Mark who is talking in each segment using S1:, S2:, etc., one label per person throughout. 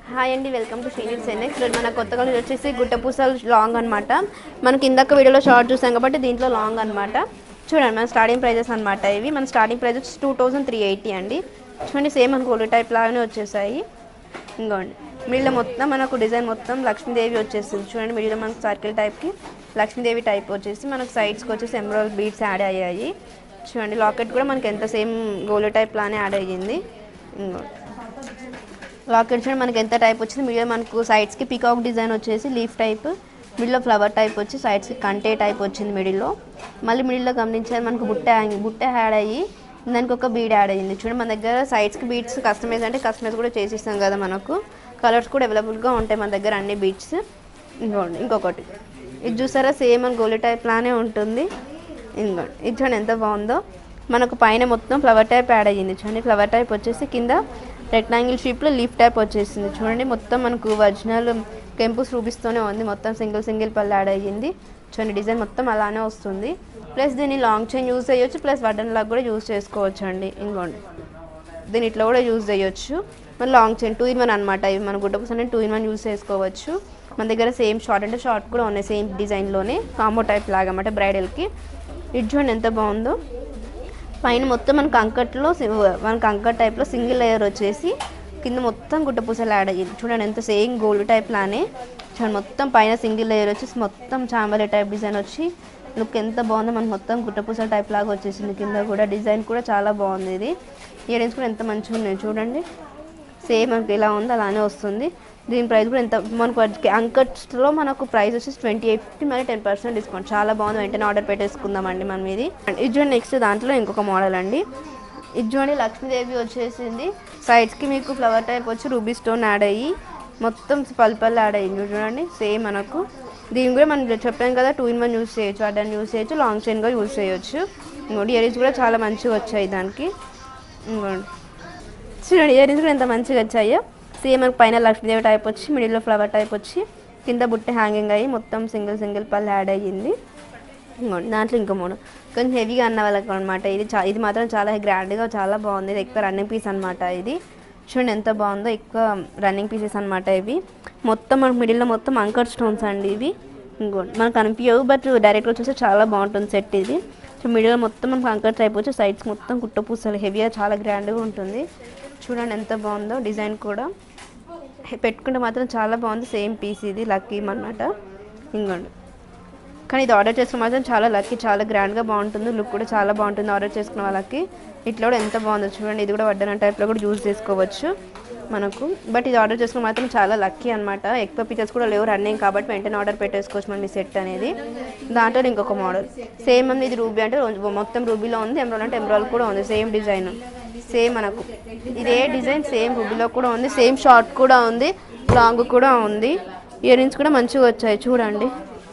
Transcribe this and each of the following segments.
S1: hi అండి welcome to శ్రీనిల్ సెన్నెక్ ఇప్పుడు మన కొత్తగా ఇది వచ్చేసి గుట్టపూసలు లాంగ్ అనమాట మనకి ఇందాక వీడియోలో షార్ట్ చూసాం కాబట్టి దీంట్లో లాంగ్ అనమాట చూడండి మన స్టార్టింగ్ ప్రైజెస్ అనమాట ఇవి మన స్టార్టింగ్ ప్రైస్ వచ్చి టూ థౌసండ్ త్రీ ఎయిటీ అండి చూడండి సేమ్ మన గోల్డ్ టైప్ లాగానే వచ్చేసాయి ఇంకోండి మిడిల్ మొత్తం మనకు డిజైన్ మొత్తం లక్ష్మీదేవి వచ్చేసింది చూడండి మిడిల్ మనకు సర్కిల్ టైప్కి లక్ష్మీదేవి టైప్ వచ్చేసి మనకు సైడ్స్కి వచ్చేసి ఎమరాల్ బీడ్స్ యాడ్ అయ్యాయి చూడండి లాకెట్ కూడా మనకి ఎంత సేమ్ గోల్డ్ టైప్ లానే యాడ్ అయ్యింది ఇంకోండి లాకెట్ చూడండి మనకి ఎంత టైప్ వచ్చింది మిడిల్ మనకు సైడ్స్కి పికాక్ డిజైన్ వచ్చేసి లీఫ్ టైప్ మిడిల్లో ఫ్లవర్ టైప్ వచ్చి సైడ్స్కి కంటే టైప్ వచ్చింది మిడిల్లో మళ్ళీ మిడిల్లో గమనించాలి మనకు బుట్ట హ్యాంగ్ బుట్ట యాడ్ అయ్యి దానికి ఒక బీడ్ యాడ్ అయ్యింది చూడండి మన దగ్గర సైడ్స్కి బీడ్స్ కస్టమైజ్ అంటే కస్టమైజ్ కూడా చేసిస్తాం కదా మనకు కలర్స్ కూడా అవైలబుల్గా ఉంటాయి మన దగ్గర అన్ని బీడ్స్ ఇంకోండి ఇంకొకటి ఇది చూసారా సేమ్ అని గోలి టైప్ లానే ఉంటుంది ఇంకోండి ఇది చూడండి ఎంత బాగుందో మనకు పైన మొత్తం ఫ్లవర్ టైప్ యాడ్ అయ్యింది చూడండి ఫ్లవర్ టైప్ వచ్చేసి కింద రెక్టాంగిల్ షేప్లో లీఫ్ టైప్ వచ్చేసింది చూడండి మొత్తం మనకు ఒరిజినల్ కెంపుస్ రూపిస్తూనే ఉంది మొత్తం సింగిల్ సింగిల్ పళ్ళు యాడ్ అయ్యింది చూడండి డిజైన్ మొత్తం అలానే వస్తుంది ప్లస్ దీన్ని లాంగ్ చైన్ యూజ్ చేయొచ్చు ప్లస్ వడ్డన్ లాగా కూడా యూజ్ చేసుకోవచ్చు అండి ఇంకోండి దీని ఇట్లా కూడా యూజ్ చేయొచ్చు మన long chain two in one అనమాట ఇవి మన గుడ్డ పూస టూ ఇన్ వన్ యూజ్ చేసుకోవచ్చు మన దగ్గర సేమ్ షార్ట్ అంటే షార్ట్ కూడా ఉన్నాయి సేమ్ డిజైన్లోనే కాంబో టైప్ లాగా అన్నమాట బ్రైడల్కి ఇది చూడండి ఎంత బాగుందో పైన మొత్తం మనకు అంకట్లో మనకు అంకట్ టైప్లో సింగిల్ లేయర్ వచ్చేసి కింద మొత్తం గుట్టపూసలు యాడ్ అయ్యింది చూడండి ఎంత సేమ్ గోల్డ్ టైప్ లానే చూడండి మొత్తం పైన సింగిల్ లేయర్ వచ్చేసి మొత్తం చాంబలే టైప్ డిజైన్ వచ్చి లుక్ ఎంత బాగుందో మనకు మొత్తం గుట్టపూసల టైప్ లాగా వచ్చేసింది కింద కూడా డిజైన్ కూడా చాలా బాగుంది ఇది ఇయరింగ్స్ కూడా ఎంత మంచిగా ఉన్నాయి చూడండి సేమ్ మనకి ఎలా ఉందో అలానే వస్తుంది దీని ప్రైస్ కూడా ఎంత మనకు అంకట్స్లో మనకు ప్రైస్ వచ్చేసి ట్వంటీ ఎయిట్ ఫిఫ్టీ మరి టెన్ పర్సెంట్ డిస్కౌంట్ చాలా బాగుంది వెంటనే ఆర్డర్ పెట్టేసుకుందామండి మనం ఇది ఇది చూడండి నెక్స్ట్ దాంట్లో ఇంకొక మోడల్ అండి ఇది చూడండి లక్ష్మీదేవి వచ్చేసింది సైడ్స్కి మీకు ఫ్లవర్ టైప్ వచ్చి రూబీ స్టోన్ యాడ్ అయ్యి మొత్తం పల్ పల్ యాడ్ అయ్యింది చూడండి సేమ్ మనకు దీని కూడా మనం చెప్పాం కదా టూ ఇన్ వన్ యూస్ చేయొచ్చు అడ్డన్ యూస్ చేయొచ్చు లాంగ్ చైన్గా యూస్ చేయొచ్చు ఇంకోటి ఇయరింగ్స్ కూడా చాలా మంచిగా వచ్చాయి దానికి ఇంకోండి చూడండి ఇయర్ రింగ్స్ కూడా ఎంత మంచిగా వచ్చాయో సేమ్ మనకు పైన లక్ష్మీదేవి టైప్ వచ్చి మిడిల్లో ఫ్లవర్ టైప్ వచ్చి కింద బుట్ట హ్యాంగింగ్ అయ్యి మొత్తం సింగిల్ సింగిల్ పళ్ళు యాడ్ అయ్యింది ఇంకోండి దాంట్లో ఇంకో మూడు కొంచెం హెవీగా అన్న వాళ్ళకి అనమాట ఇది చా ఇది మాత్రం చాలా గ్రాండ్గా చాలా బాగుంది ఇది ఎక్కువ రన్నింగ్ పీస్ అనమాట ఇది చూడండి ఎంత బాగుందో ఎక్కువ రన్నింగ్ పీసెస్ అనమాట ఇవి మొత్తం మనకు మిడిల్లో మొత్తం అంకర్ స్టోన్స్ అండి ఇవి ఇంకోండి మనకు అనిపించవు బట్ డైరెక్ట్గా చూస్తే చాలా బాగుంటుంది సెట్ ఇది సో మిడిల్ మొత్తం మనకు అంకర్ టైప్ వచ్చి సైడ్స్ మొత్తం కుట్ట పూసలు హెవీగా చాలా గ్రాండ్గా ఉంటుంది చూడండి ఎంత బాగుందో డిజైన్ కూడా పెట్టుకుంటే మాత్రం చాలా బాగుంది సేమ్ పీస్ ఇది లక్కీ అనమాట ఇంకోండి కానీ ఇది ఆర్డర్ చేసుకున్న మాత్రం చాలా లక్కీ చాలా గ్రాండ్గా బాగుంటుంది లుక్ కూడా చాలా బాగుంటుంది ఆర్డర్ చేసుకున్న వాళ్ళకి ఇట్లా కూడా ఎంత బాగుందో చూడండి ఇది కూడా వడ్డన టైప్లో కూడా యూజ్ చేసుకోవచ్చు మనకు బట్ ఇది ఆర్డర్ చేసుకున్న మాత్రం చాలా లక్కీ అనమాట ఎక్కువ పిక్చర్స్ కూడా లేవు రన్నింగ్ కాబట్టి వెంటనే ఆర్డర్ పెట్టేసుకోవచ్చు మనం ఈ సెట్ అనేది దాంట్లో ఇంకొక మోడల్ సేమ్ ఉంది ఇది రూబీ అంటే మొత్తం రూబీలో ఉంది ఎమ్రాల్ అంటే ఎమ్రాల్ కూడా ఉంది సేమ్ డిజైన్ సేమ్ మనకు ఇదే డిజైన్ సేమ్ రూబీలో కూడా ఉంది సేమ్ షార్ట్ కూడా ఉంది లాంగ్ కూడా ఉంది ఇయర్ రింగ్స్ కూడా మంచిగా వచ్చాయి చూడండి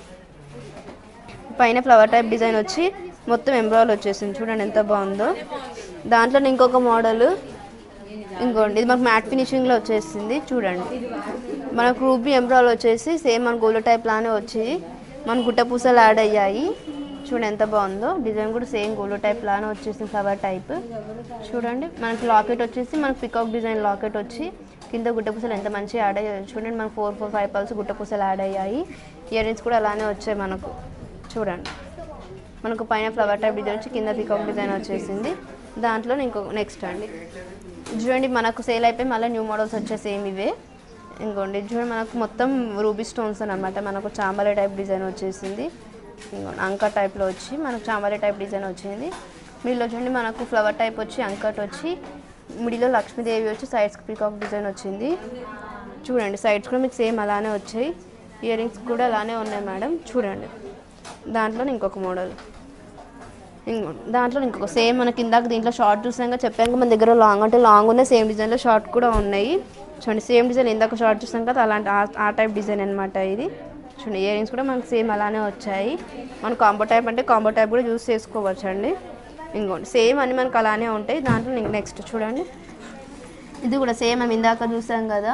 S1: పైన ఫ్లవర్ టైప్ డిజైన్ వచ్చి మొత్తం ఎంబ్రాయిల్ వచ్చేసింది చూడండి ఎంత బాగుందో దాంట్లో ఇంకొక మోడల్ ఇంకోండి ఇది మనకు మ్యాట్ ఫినిషింగ్లో వచ్చేసింది చూడండి మనకు రూబీ ఎంబ్రాయిల్ వచ్చేసి సేమ్ మన గోల్డ్ టైప్ లానే వచ్చి మన గుట్ట పూసలు యాడ్ అయ్యాయి చూడండి ఎంత బాగుందో డిజైన్ కూడా సేమ్ గోల్డ్ టైప్ లానే వచ్చేసింది ఫ్లవర్ టైప్ చూడండి మనకి లాకెట్ వచ్చేసి మనకి పికాక్ డిజైన్ లాకెట్ వచ్చి కింద గుట్ట పూసలు ఎంత మంచిగా యాడ్ అయ్యాయి చూడండి మనకు ఫోర్ ఫోర్ ఫైవ్ పల్స్ గుట్ట పూసలు యాడ్ అయ్యాయి ఇయర్ రింగ్స్ కూడా అలానే వచ్చాయి మనకు చూడండి మనకు పైన ఫ్లవర్ టైప్ డిజైన్ వచ్చి కింద పికాక్ డిజైన్ వచ్చేసింది దాంట్లో ఇంకో నెక్స్ట్ అండి చూడండి మనకు సేల్ అయిపోయి మళ్ళీ న్యూ మోడల్స్ వచ్చేసేమ్ ఇవే ఇంకోండి చూడండి మనకు మొత్తం రూబీ స్టోన్స్ అనమాట మనకు చాంబలే టైప్ డిజైన్ వచ్చేసింది ఇంకోండి అంక టైప్లో వచ్చి మనకు చాంబలే టైప్ డిజైన్ వచ్చింది మిడిల్లో చూడండి మనకు ఫ్లవర్ టైప్ వచ్చి అంకట్ వచ్చి మిడిల్లో లక్ష్మీదేవి వచ్చి సైడ్స్కి పికాక్ డిజైన్ వచ్చింది చూడండి సైడ్స్ కూడా మీకు సేమ్ అలానే వచ్చాయి ఇయర్ రింగ్స్ కూడా అలానే ఉన్నాయి మేడం చూడండి దాంట్లో ఇంకొక మోడల్ ఇంకో దాంట్లో ఇంకొక సేమ్ మనకి ఇందాక దీంట్లో షార్ట్ చూసాక చెప్పాక మన దగ్గర లాంగ్ అంటే లాంగ్ ఉన్నాయి సేమ్ డిజైన్లో షార్ట్ కూడా ఉన్నాయి చూడండి సేమ్ డిజైన్ ఇందాక షార్ట్ చూసాం కదా అలాంటి ఆ- ఆ టైప్ డిజైన్ అనమాట ఇది చూడండి ఇయర్ రింగ్స్ కూడా మనకు సేమ్ అలానే వచ్చాయి మన కాంబో టైప్ అంటే కాంబో టైప్ కూడా యూస్ చేసుకోవచ్చు అండి ఇంకోండి సేమ్ అన్ని మనకు అలానే ఉంటాయి దాంట్లో నెక్స్ట్ చూడండి ఇది కూడా సేమ్ మనం ఇందాక చూసాం కదా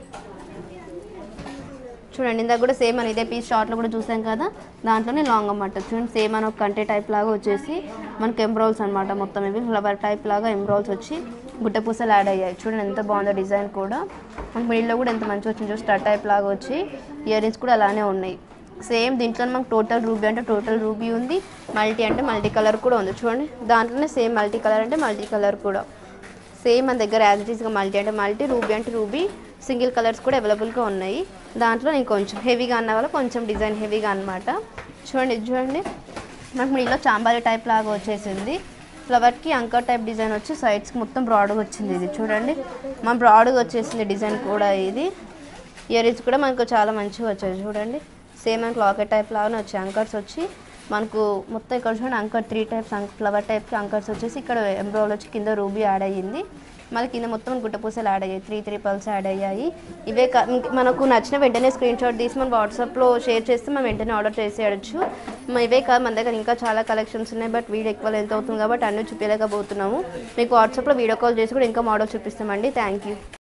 S1: చూడండి ఇందాక కూడా సేమ్ అని ఇదే పీస్ షార్ట్లో కూడా చూసాం కదా దాంట్లోనే లాంగ్ అన్నమాట చూడండి సేమ్ అని ఒక కంటే టైప్ లాగా వచ్చేసి మనకి ఎంబ్రాయిల్స్ అనమాట మొత్తం ఇవి ఫ్లవర్ టైప్ లాగా ఎంబ్రాయిల్స్ వచ్చి గుట్ట పూసలు యాడ్ అయ్యాయి చూడండి ఎంత బాగుందో డిజైన్ కూడా మనకి మిడిల్లో కూడా ఎంత మంచిగా వచ్చింది చూసి స్టడ్ టైప్ లాగా వచ్చి ఇయర్ రింగ్స్ కూడా అలానే ఉన్నాయి సేమ్ దీంట్లో మనకు టోటల్ రూబీ అంటే టోటల్ రూబీ ఉంది మల్టీ అంటే మల్టీ కలర్ కూడా ఉంది చూడండి దాంట్లోనే సేమ్ మల్టీ కలర్ అంటే మల్టీ కలర్ కూడా సేమ్ మన దగ్గర యాజ్ ఇట్ ఈస్గా మల్టీ అంటే మల్టీ రూబీ అంటే రూబీ సింగిల్ కలర్స్ కూడా అవైలబుల్గా ఉన్నాయి దాంట్లో నేను కొంచెం హెవీగా అన్న వల్ల కొంచెం డిజైన్ హెవీగా అనమాట చూడండి ఇది చూడండి మనకు మీలో చాంబాలి టైప్ లాగా వచ్చేసింది ఫ్లవర్కి అంకర్ టైప్ డిజైన్ వచ్చి సైడ్స్కి మొత్తం బ్రాడ్గా వచ్చింది ఇది చూడండి మన బ్రాడ్గా వచ్చేసింది డిజైన్ కూడా ఇది ఇయర్ రింగ్స్ కూడా మనకు చాలా మంచిగా వచ్చాయి చూడండి సేమ్ మనకు లాకెట్ టైప్ లాగానే వచ్చాయి అంకర్స్ వచ్చి మనకు మొత్తం ఇక్కడ చూడండి అంకర్ త్రీ టైప్స్ ఫ్లవర్ టైప్కి అంకర్స్ వచ్చేసి ఇక్కడ ఎంబ్రాయిడ్ వచ్చి కింద రూబీ యాడ్ అయ్యింది మళ్ళీ కింద మొత్తం గుట్టపూసలు యాడ్ అయ్యాయి త్రీ త్రీ పల్స్ యాడ్ అయ్యాయి ఇవే కా- ఇంక మనకు నచ్చిన వెంటనే స్క్రీన్ షాట్ తీసి మనం వాట్సాప్లో షేర్ చేస్తే మనం వెంటనే ఆర్డర్ చేసేయచ్చు మ- ఇవే కాదు మన దగ్గర ఇంకా చాలా కలెక్షన్స్ ఉన్నాయి బట్ వీడియో ఎక్కువ లెంత్ అవుతుంది కాబట్టి అన్నీ చూపించలేకపోతున్నాము మీకు వాట్సాప్లో వీడియో కాల్ చేసి కూడా ఇంకా మోడల్ చూపిస్తామండి థ్యాంక్ యూ